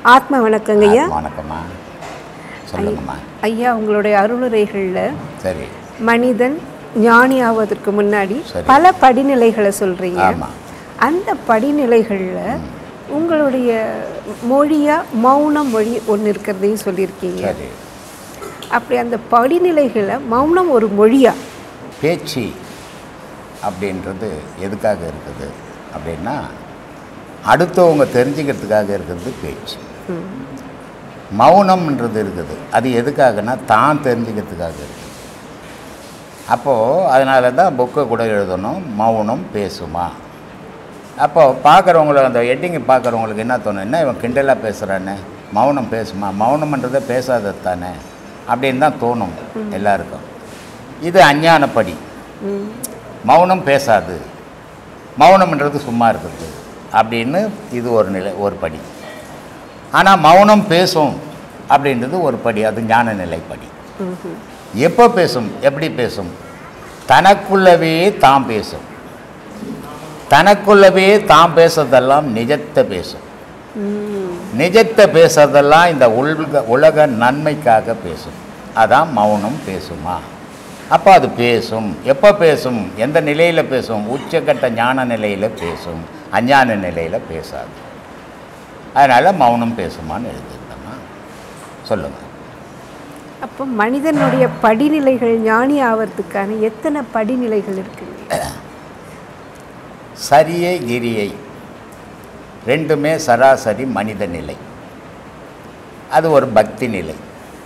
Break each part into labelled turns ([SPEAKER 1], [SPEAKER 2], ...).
[SPEAKER 1] ஆத்ம வணக்கங்க ஐயா
[SPEAKER 2] வணக்கம்மா சொல்லுங்கம்மா
[SPEAKER 1] ஐயா உங்களுடைய அருளுரைகளில்
[SPEAKER 2] சரி
[SPEAKER 1] மனிதன் ஞானி ஆவதற்கு முன்னாடி
[SPEAKER 2] சரி.
[SPEAKER 1] பல படிநிலைகளை சொல்றீங்க
[SPEAKER 2] ஆமா.
[SPEAKER 1] அந்த படிநிலைகளில் உங்களுடைய மொழியா மௌன மொழி ஒன்று இருக்கிறதையும் சொல்லியிருக்கீங்க
[SPEAKER 2] சரி
[SPEAKER 1] அப்படி அந்த படிநிலைகளை மௌனம் ஒரு மொழியா
[SPEAKER 2] பேச்சு அப்படின்றது எதுக்காக இருக்குது அப்படின்னா அடுத்தவங்க தெரிஞ்சுக்கிறதுக்காக இருக்கிறது பேச்சு மௌனம்ன்றது இருக்குது அது எதுக்காகனா தான் தெரிஞ்சுக்கிறதுக்காக இருக்குது அப்போது அதனால தான் புக்கை கூட எழுதணும் மௌனம் பேசுமா அப்போது பார்க்குறவங்கள அந்த எட்டிங்கை பார்க்குறவங்களுக்கு என்ன தோணும் என்ன இவன் கிண்டலாக பேசுகிறானே மௌனம் பேசுமா மௌனம்ன்றதை பேசாதது தானே அப்படின்னு தான் தோணும் எல்லாருக்கும் இது அஞ்ஞானப்படி மௌனம் பேசாது மௌனம்ன்றது சும்மா இருக்குது அப்படின்னு இது ஒரு நிலை ஒரு படி ஆனால் மௌனம் பேசும் அப்படின்றது ஒரு படி அது ஞான நிலைப்படி எப்போ பேசும் எப்படி பேசும் தனக்குள்ளவே தாம் பேசும் தனக்குள்ளவே தாம் பேசுறதெல்லாம் நிஜத்தை பேசும் நிஜத்தை பேசுறதெல்லாம் இந்த உலக உலக நன்மைக்காக பேசும் அதான் மௌனம் பேசுமா அப்போ அது பேசும் எப்போ பேசும் எந்த நிலையில் பேசும் உச்சக்கட்ட ஞான நிலையில் பேசும் அஞ்ஞான நிலையில் பேசாது அதனால் மௌனம் பேசுமான்னு எழுதிருந்தோம்மா சொல்லுங்கள்
[SPEAKER 1] அப்போ மனிதனுடைய படிநிலைகள் ஞானி ஆவறதுக்கான எத்தனை படிநிலைகள் இருக்குங்க
[SPEAKER 2] சரியை கிரியை ரெண்டுமே சராசரி மனித நிலை அது ஒரு பக்தி நிலை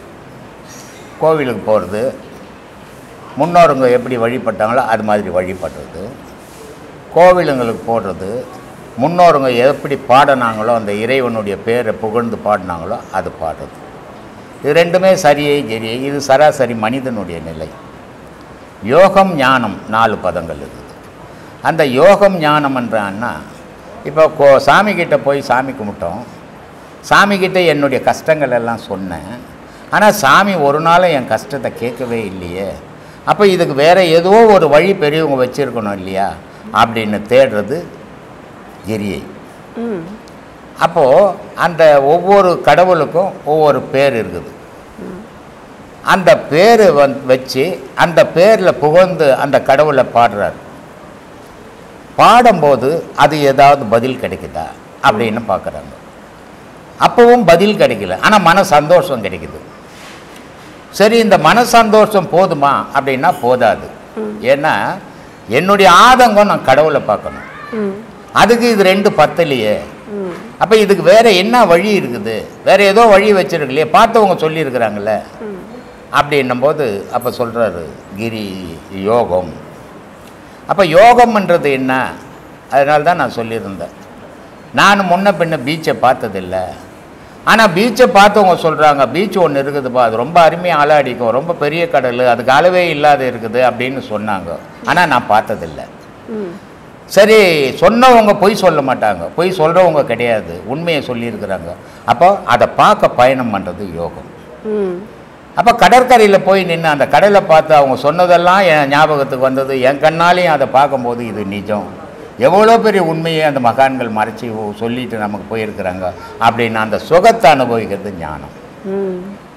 [SPEAKER 2] கோவிலுக்கு போகிறது முன்னோருங்க எப்படி வழிபட்டாங்களோ அது மாதிரி வழிபடுறது கோவிலுங்களுக்கு போடுறது முன்னோருங்க எப்படி பாடினாங்களோ அந்த இறைவனுடைய பேரை புகழ்ந்து பாடினாங்களோ அது பாடுறது இது ரெண்டுமே சரியை கிரியை இது சராசரி மனிதனுடைய நிலை யோகம் ஞானம் நாலு பதங்கள் இருக்குது அந்த யோகம் ஞானம் என்றான்னா இப்போ கோ சாமிக்கிட்ட போய் சாமி கும்பிட்டோம் சாமிக்கிட்ட என்னுடைய கஷ்டங்கள் எல்லாம் சொன்னேன் ஆனால் சாமி ஒரு நாளும் என் கஷ்டத்தை கேட்கவே இல்லையே அப்போ இதுக்கு வேறு ஏதோ ஒரு வழி பெரியவங்க வச்சுருக்கணும் இல்லையா அப்படின்னு தேடுறது கிரியை
[SPEAKER 1] ம்
[SPEAKER 2] அப்போது அந்த ஒவ்வொரு கடவுளுக்கும் ஒவ்வொரு பேர் இருக்குது அந்த பேர் வந் வச்சு அந்த பேரில் புகழ்ந்து அந்த கடவுளை பாடுறார் பாடும்போது அது ஏதாவது பதில் கிடைக்குதா அப்படின்னு பார்க்குறாங்க அப்பவும் பதில் கிடைக்கல ஆனால் மன சந்தோஷம் கிடைக்குது சரி இந்த மன சந்தோஷம் போதுமா அப்படின்னா போதாது ஏன்னா என்னுடைய ஆதங்கம் நான் கடவுளை பார்க்கணும்
[SPEAKER 1] ம்
[SPEAKER 2] அதுக்கு இது ரெண்டு பத்தலையே
[SPEAKER 1] ம்
[SPEAKER 2] அப்போ இதுக்கு வேற என்ன வழி இருக்குது வேற ஏதோ வழி வச்சிருக்கலையே பார்த்தவங்க சொல்லியிருக்கிறாங்களே
[SPEAKER 1] ம்
[SPEAKER 2] அப்படின்னும் போது அப்போ சொல்கிறாரு கிரி யோகம் அப்போ யோகம்ன்றது என்ன அதனால தான் நான் சொல்லியிருந்தேன் நான் முன்ன பின்ன பீச்சை பார்த்ததில்ல ஆனால் பீச்சை பார்த்தவங்க சொல்கிறாங்க பீச் ஒன்று இருக்குதுப்பா அது ரொம்ப அருமையாக அலாடிக்கும் ரொம்ப பெரிய கடல் அதுக்கு அளவே இல்லாத இருக்குது அப்படின்னு சொன்னாங்க ஆனால் நான் பார்த்ததில்லை
[SPEAKER 1] ம்
[SPEAKER 2] சரி சொன்னவங்க பொய் சொல்ல மாட்டாங்க பொய் சொல்கிறவங்க கிடையாது உண்மையை சொல்லியிருக்கிறாங்க அப்போ அதை பார்க்க பயணம் பண்ணுறது யோகம்
[SPEAKER 1] ம்
[SPEAKER 2] அப்போ கடற்கரையில் போய் நின்று அந்த கடலை பார்த்து அவங்க சொன்னதெல்லாம் என் ஞாபகத்துக்கு வந்தது என் கண்ணாலையும் அதை பார்க்கும்போது இது நிஜம் எவ்வளோ பெரிய உண்மையை அந்த மகான்கள் மறைச்சி சொல்லிட்டு நமக்கு போயிருக்கிறாங்க அப்படின்னு அந்த சுகத்தை அனுபவிக்கிறது ஞானம்
[SPEAKER 1] ம்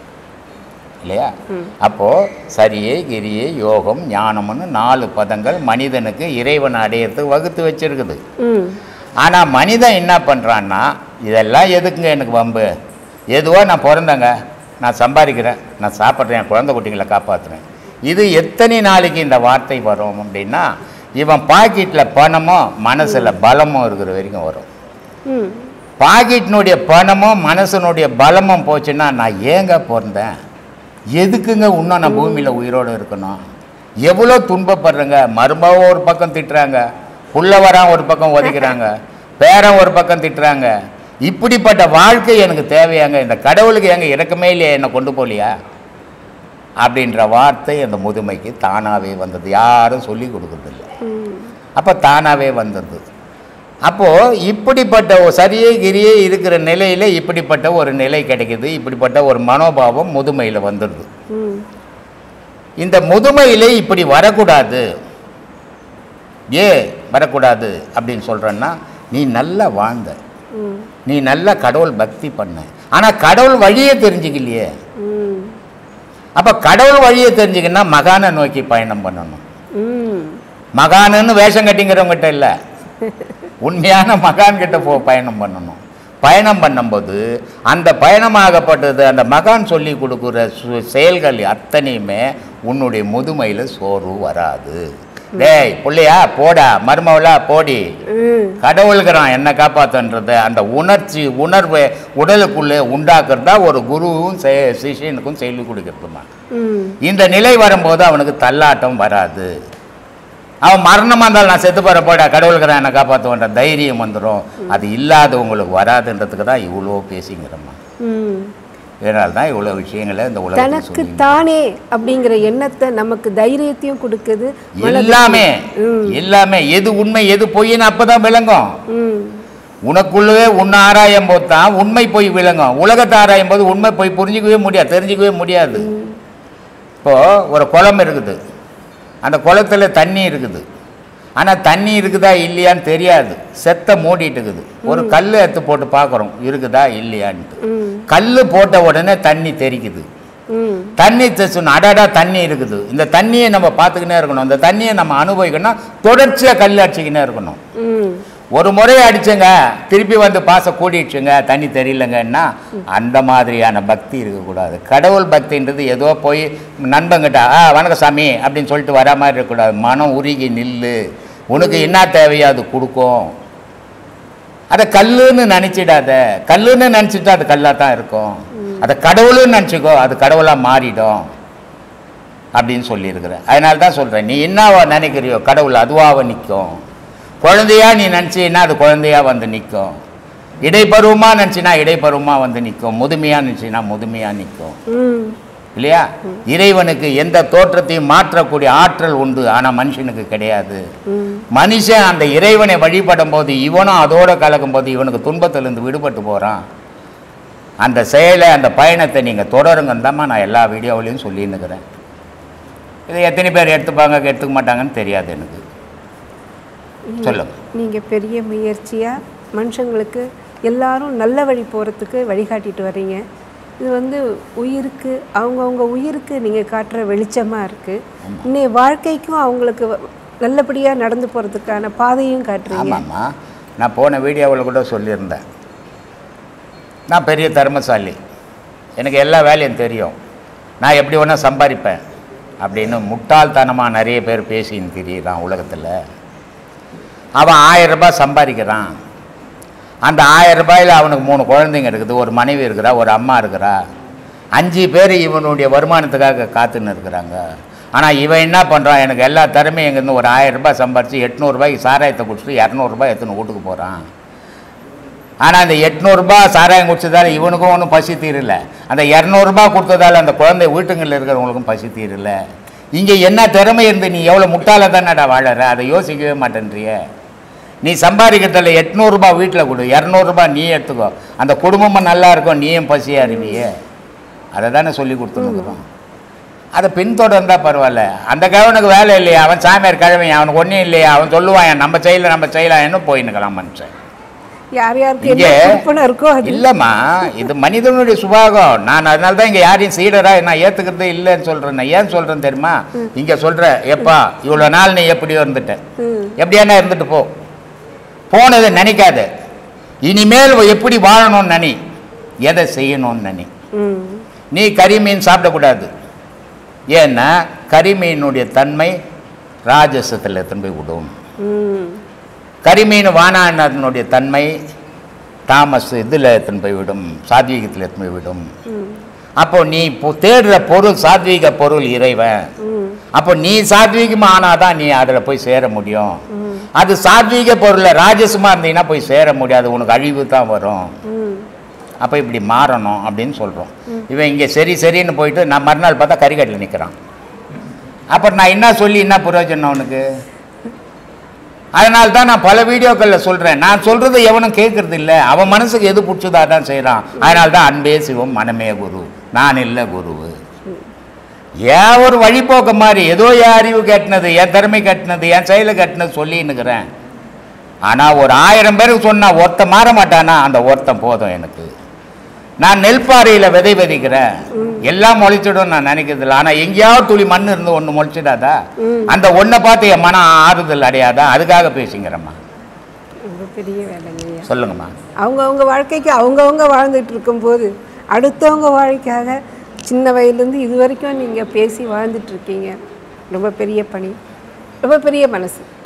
[SPEAKER 2] இல்லையா அப்போது சரியை கிரியை யோகம் ஞானம்னு நாலு பதங்கள் மனிதனுக்கு இறைவனை அடையிறதுக்கு வகுத்து வச்சிருக்குது
[SPEAKER 1] ம்
[SPEAKER 2] ஆனால் மனிதன் என்ன பண்ணுறான்னா இதெல்லாம் எதுக்குங்க எனக்கு வம்பு எதுவோ நான் பிறந்தேங்க நான் சம்பாதிக்கிறேன் நான் சாப்பிட்றேன் என் குழந்தை குட்டிகளை காப்பாற்றுறேன் இது எத்தனை நாளைக்கு இந்த வார்த்தை வரும் அப்படின்னா இவன் பாக்கெட்டில் பணமும் மனசில் பலமும் இருக்கிற வரைக்கும் வரும்
[SPEAKER 1] ம்
[SPEAKER 2] பாக்கெட்டினுடைய பணமும் மனசனுடைய பலமும் போச்சுன்னா நான் ஏங்க பிறந்தேன் எதுக்குங்க இன்னும் நான் பூமியில் உயிரோடு இருக்கணும் எவ்வளோ துன்பப்படுறேங்க மருமகம் ஒரு பக்கம் திட்டுறாங்க புள்ளவரான் ஒரு பக்கம் ஒதுக்கிறாங்க பேரன் ஒரு பக்கம் திட்டுறாங்க இப்படிப்பட்ட வாழ்க்கை எனக்கு தேவையாங்க இந்த கடவுளுக்கு எங்க இறக்கமே இல்லையா என்னை கொண்டு போகலையா அப்படின்ற வார்த்தை அந்த முதுமைக்கு தானாகவே வந்தது யாரும் சொல்லி கொடுக்கறதில்ல
[SPEAKER 1] ம்
[SPEAKER 2] அப்போ தானாகவே வந்தது அப்போது இப்படிப்பட்ட ஒரு சரியே கிரியே இருக்கிற நிலையில் இப்படிப்பட்ட ஒரு நிலை கிடைக்குது இப்படிப்பட்ட ஒரு மனோபாவம் முதுமையில் வந்துடுது
[SPEAKER 1] ம்
[SPEAKER 2] இந்த முதுமையிலே இப்படி வரக்கூடாது ஏ வரக்கூடாது அப்படின்னு சொல்கிறேன்னா நீ நல்லா வாழ்ந்த
[SPEAKER 1] ம்
[SPEAKER 2] நீ நல்ல கடவுள் பக்தி பண்ண ஆனால் கடவுள் வழியை தெரிஞ்சுக்கலையே
[SPEAKER 1] ம்
[SPEAKER 2] அப்போ கடவுள் வழியை தெரிஞ்சுக்கன்னா மகானை நோக்கி பயணம் பண்ணணும்
[SPEAKER 1] ம்
[SPEAKER 2] மகானுன்னு வேஷம் கட்டிங்கிறவங்ககிட்ட இல்லை உண்மையான மகான் கிட்ட போ பயணம் பண்ணணும் பயணம் பண்ணும்போது அந்த பயணமாகப்பட்டது அந்த மகான் சொல்லி கொடுக்குற சு- செயல்கள் அத்தனையுமே உன்னுடைய முதுமையில் சோர்வு வராது டேய் புள்ளையா போடா மருமவளா போடி
[SPEAKER 1] ம்
[SPEAKER 2] கடவுளுக்குறான் என்ன காப்பாத்துன்றது அந்த உணர்ச்சி உணர்வை உடலுக்குள்ளே உண்டாக்குறதா ஒரு குருவும் செ- சிஷ்யனுக்கும் சொல்லி கொடுக்கறதுமா
[SPEAKER 1] ம்
[SPEAKER 2] இந்த நிலை வரும்போது அவனுக்கு தள்ளாட்டம் வராது அவன் மரணமாக இருந்தாலும் நான் செத்து போகிற போடா கடவுளுக்குறான் என்னை காப்பாற்றுவன்ற தைரியம் வந்துடும் அது இல்லாதவங்களுக்கு வராதுன்றதுக்கு தான் இவ்வளோ பேசிங்கிறம்மா
[SPEAKER 1] ம்
[SPEAKER 2] இதனால தான் இவ்வளோ விஷயங்களை இந்த உலகத்தில்
[SPEAKER 1] தனக்கு
[SPEAKER 2] சொல்லி
[SPEAKER 1] தானே அப்படிங்கிற எண்ணத்தை நமக்கு தைரியத்தையும் கொடுக்குது
[SPEAKER 2] எல்லாமே எல்லாமே எது உண்மை எது பொய்ன்னு அப்போ தான் விளங்கும்
[SPEAKER 1] ம்
[SPEAKER 2] உனக்குள்ளவே உன்னை ஆராயும் போது தான் உண்மை பொய் விளங்கும் உலகத்தை ஆராயும் போது உண்மை பொய் புரிஞ்சிக்கவே முடியாது தெரிஞ்சிக்கவே முடியாது இப்போது ஒரு குளம் இருக்குது அந்த குளத்துல தண்ணி இருக்குது ஆனால் தண்ணி இருக்குதா இல்லையான்னு தெரியாது செத்த மூடிட்டு இருக்குது ஒரு கல் எடுத்து போட்டு பார்க்குறோம் இருக்குதா இல்லையான்ட்டு
[SPEAKER 1] ம்
[SPEAKER 2] கல் போட்ட உடனே தண்ணி தெரிக்குது
[SPEAKER 1] ம்
[SPEAKER 2] தண்ணி தெச்சணும் அடடா தண்ணி இருக்குது இந்த தண்ணியை நம்ம பார்த்துக்கினே இருக்கணும் இந்த தண்ணியை நம்ம அனுபவிக்கணும்னா தொடர்ச்சியாக கல் அடிச்சுக்கினே இருக்கணும்
[SPEAKER 1] ம்
[SPEAKER 2] ஒரு முறை அடிச்சங்க திருப்பி வந்து பாச கூடிடுச்சுங்க தண்ணி தெரியலங்கன்னா அந்த மாதிரியான பக்தி இருக்கக்கூடாது கடவுள் பக்தின்றது ஏதோ போய் நண்பங்கிட்ட ஆ வணக்கம் சாமி அப்படின்னு சொல்லிட்டு வர மாதிரி இருக்கக்கூடாது மனம் உருகி நில்லு உனக்கு என்ன தேவையோ அது கொடுக்கும் அதை கல்லுன்னு நினச்சிடாத கல்லுன்னு நினச்சிட்டா அது கல்லாக தான் இருக்கும் அதை கடவுளுன்னு நினச்சிக்கோ அது கடவுளாக மாறிடும் அப்படின்னு சொல்லியிருக்கிறேன் அதனால தான் சொல்கிறேன் நீ என்னவா நினைக்கிறியோ கடவுள் அதுவாக நிற்கும் குழந்தையா நீ நினச்சின்னா அது குழந்தையா வந்து நிற்கும் இடைப்பருவமாக நினச்சினா இடைப்பருவமாக வந்து நிற்கும் முதுமையாக நினச்சினா முதுமையாக நிற்கும்
[SPEAKER 1] ம்
[SPEAKER 2] இல்லையா இறைவனுக்கு எந்த தோற்றத்தையும் மாற்றக்கூடிய ஆற்றல் உண்டு ஆனால் மனுஷனுக்கு கிடையாது
[SPEAKER 1] ம்
[SPEAKER 2] மனுஷன் அந்த இறைவனை வழிபடும் போது இவனும் அதோட கலக்கும் போது இவனுக்கு துன்பத்திலிருந்து விடுபட்டு போகிறான் அந்த செயலை அந்த பயணத்தை நீங்கள் தொடருங்கன்னு தான்மா நான் எல்லா வீடியோவிலையும் சொல்லின்னுக்கிறேன் இதை எத்தனை பேர் எடுத்துப்பாங்க எடுத்துக்க மாட்டாங்கன்னு தெரியாது எனக்கு சொல்லுங்க
[SPEAKER 1] நீங்கள் பெரிய முயற்சியாக மனுஷங்களுக்கு எல்லாரும் நல்ல வழி போகிறதுக்கு வழிகாட்டிட்டு வர்றீங்க இது வந்து உயிருக்கு அவங்கவுங்க உயிருக்கு நீங்கள் காட்டுற வெளிச்சமாக இருக்குது இன்னைய வாழ்க்கைக்கும் அவங்களுக்கு வ- நல்லபடியாக நடந்து போகிறதுக்கான பாதையும் காட்டுறீங்க
[SPEAKER 2] ஆமாம்மா நான் போன வீடியோவில் கூட சொல்லியிருந்தேன் நான் பெரிய தர்மசாலி எனக்கு எல்லா வேலையும் தெரியும் நான் எப்படி வேணா சம்பாதிப்பேன் அப்படின்னு முட்டாள்தனமாக நிறைய பேர் பேசின்னு திரியிறான் உலகத்தில் அவன் ஆயிரம் ரூபாய் சம்பாதிக்கிறான் அந்த ஆயிரம் ரூபாயில் அவனுக்கு மூணு குழந்தைங்க இருக்குது ஒரு மனைவி இருக்கிறா ஒரு அம்மா இருக்கிறா அஞ்சு பேர் இவனுடைய வருமானத்துக்காக காத்துன்னு இருக்கிறாங்க ஆனால் இவன் என்ன பண்ணுறான் எனக்கு எல்லா திறமையும் இங்கேருந்து ஒரு ஆயிரம் ரூபாய் சம்பாரித்து எட்நூறுபாய்க்கு சாராயத்தை குடிச்சிட்டு இரநூறுபா எடுத்துன்னு வீட்டுக்கு போகிறான் ஆனால் அந்த எட்நூறுபா சாராயம் குடிச்சதால இவனுக்கும் ஒன்றும் பசி தீரல அந்த இரநூறுபா கொடுத்ததால அந்த குழந்தை வீட்டுங்களில் இருக்கிறவங்களுக்கும் பசி தீரல இங்கே என்ன திறமை இருந்து நீ எவ்வளோ முட்டாள தானடா வாழற அதை யோசிக்கவே மாட்டேன்றிய நீ சம்பாதிக்கிறதில்ல எட்நூறுபா வீட்டில் கொடு இரநூறுபா நீ எடுத்துக்கோ அந்த குடும்பமும் நல்லா இருக்கும் நீயும் பசியாக இருவியே அதை தானே சொல்லி கொடுத்துருக்குறோம் அதை பின்தொடர்ந்தா பரவாயில்ல அந்த கிழவனுக்கு வேலை இல்லையா அவன் சாமியார் கிழவன் அவனுக்கு ஒன்றும் இல்லையா அவன் சொல்லுவான் நம்ம செய்யல நம்ம செய்யலாம்னு போயின்னுக்கலாம் மனுஷன்
[SPEAKER 1] யார் யாருக்கு என்ன
[SPEAKER 2] இங்கே
[SPEAKER 1] விருப்பம் இருக்கோ அது
[SPEAKER 2] இல்லைம்மா இது மனிதனுடைய சுபாகம் நான் அதனால தான் இங்கே யாரையும் சீடராக நான் ஏற்றுக்கிறதே இல்லைன்னு சொல்கிறேன் நான் ஏன் சொல்கிறேன் தெரியுமா இங்கே சொல்கிறேன் எப்பா இவ்வளோ நாள் நீ எப்படியோ இருந்துட்ட
[SPEAKER 1] ம்
[SPEAKER 2] எப்படியானா இருந்துட்டு போ போனதை நினைக்காத இனிமேல் எப்படி வாழணும்னு நினை எதை செய்யணும்னு நினை
[SPEAKER 1] ம்
[SPEAKER 2] நீ கறிமீன் சாப்பிடக்கூடாது ஏன்னா கறிமீனுடைய தன்மை ராஜசத்தில் எடுத்துன்னு போய் விடும்
[SPEAKER 1] ம்
[SPEAKER 2] கரிமீன் வானானதனுடைய தன்மை தாமஸ் இதில் எடுத்துன்னு போய் விடும் சாத்வீகத்தில் எடுத்துன்னு போய் விடும்
[SPEAKER 1] ம்
[SPEAKER 2] அப்போ நீ இப்போ தேடுற பொருள் சாத்வீக பொருள் இறைவன்
[SPEAKER 1] ம்
[SPEAKER 2] அப்போ நீ சாத்வீகமா ஆனாதான் நீ அதில் போய் சேர முடியும்
[SPEAKER 1] ம்
[SPEAKER 2] அது சாத்வீக பொருளை ராஜசமா இருந்தீங்கன்னா போய் சேர முடியாது உனக்கு அழிவு தான் வரும்
[SPEAKER 1] ம்
[SPEAKER 2] அப்போ இப்படி மாறணும் அப்படின்னு சொல்கிறோம் இவன் இங்கே சரி சரின்னு போயிட்டு நான் மறுநாள் பார்த்தா கறிக்கட்டில் நிற்கிறான் அப்புறம் நான் என்ன சொல்லி என்ன பிரயோஜனம் அவனுக்கு அதனால தான் நான் பல வீடியோக்களில் சொல்கிறேன் நான் சொல்கிறத எவனும் கேட்கறது இல்லை அவன் மனசுக்கு எது பிடிச்சதா தான் செய்கிறான் அதனால தான் அன்பே சிவம் மனமே குரு நான் இல்லை குருவு ஏன் ஒரு வழிபோக்க மாதிரி ஏதோ என் அறிவு கட்டினது என் திறமை கட்டினது என் செயலை கட்டினது சொல்லின்னுக்கிறேன் ஆனால் ஒரு ஆயிரம் பேருக்கு சொன்னால் ஒருத்தன் மாற மாட்டானா அந்த ஒருத்தன் போதும் எனக்கு நான் நெல்பாறையில் விதை விதைக்கிறேன் எல்லாம் முளைச்சிடும் நான் நினைக்கிறது இல்லை ஆனால் எங்கேயாவது துளி மண் இருந்து ஒன்று முளைச்சிடாதா அந்த ஒன்றை பார்த்து என் மனம் ஆறுதல் அடையாதா அதுக்காக பேசிங்கிறம்மா
[SPEAKER 1] ரொம்ப பெரிய வேலைங்க ஐயா
[SPEAKER 2] சொல்லுங்கம்மா
[SPEAKER 1] அவங்கவுங்க வாழ்க்கைக்கு அவங்கவுங்க வாழ்ந்துட்டு இருக்கும்போது அடுத்தவங்க வாழ்க்கையாக சின்ன வயதுலேருந்து இது வரைக்கும் நீங்கள் பேசி வாழ்ந்துட்டு இருக்கீங்க ரொம்ப பெரிய பணி ரொம்ப பெரிய மனசு